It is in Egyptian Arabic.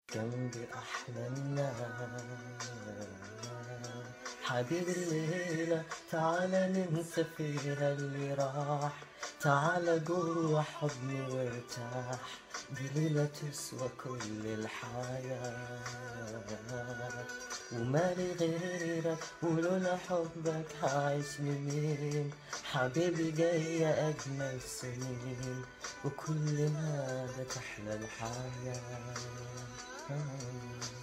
جنبي أحلى الناس حبيبي الليلة تعالى ننسى فيها اللي راح تعالى جوا حضني وارتاح دي ليلة تسوى كل الحياة ومالي غيرك ولولا حبك هعيش لمين حبيبي جاية أجمل سنين وكل ما تحلى الحياة